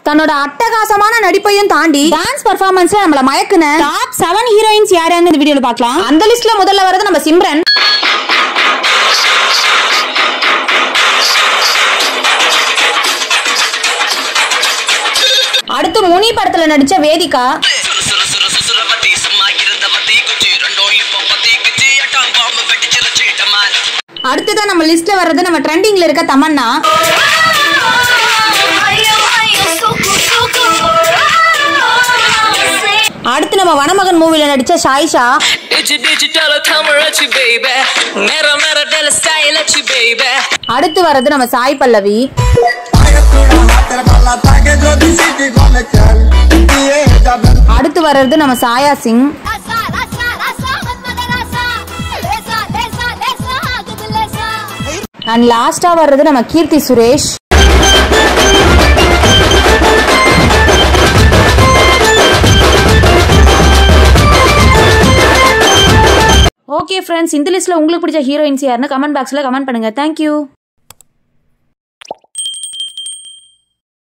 தன்னோட அட்டகாசமான நடிப்பையும் தாண்டி டான்ஸ் பர்ஃபார்மன்ஸ்ல நம்மள மயக்குன டாப் செவன் ஹீரோயின்ஸ் யாரான்னு இந்த வீடியோல பார்க்கலாம் அந்த லிஸ்ட்ல முதல்ல வரது நம்ம சிம்ரன் அடுத்து முனி படத்துல நடிச்ச வேதிகா சுர சுர சுர சுசுரவதி சும்மா இருந்தவதி குச்சி ரெண்டோ இப்போ பத்தி கிச்சி எட்டாம் பாம்பு வெட்டிச்சிருச்சு டமால் அடுத்ததான் நம்ம லிஸ்ட்ல வர்றது நம்ம ட்ரெண்டிங்ல இருக்க தமன்னா அடுத்து நம்ம வனமகன் மூவில நடிச்ச சாயிஷா டிஜி டிஜிட்டல் தமிழச்சி பேபி மேர மேர டெல ஸ்டைல் அச்சி பேபி அடுத்து வர்றது நம்ம சாய் பல்லவி அடுத்து வர்றது நம்ம சாயா சிங் அண்ட் லாஸ்டா வர்றது நம்ம கீர்த்தி சுரேஷ் ஓகே ஃப்ரெண்ட்ஸ் இந்த லிஸ்ட்ல உங்களுக்கு பிடிச்ச ஹீரோயின்ஸ் யாருன்னு கமெண்ட் பாக்ஸ்ல கமெண்ட் பண்ணுங்க தேங்க்யூ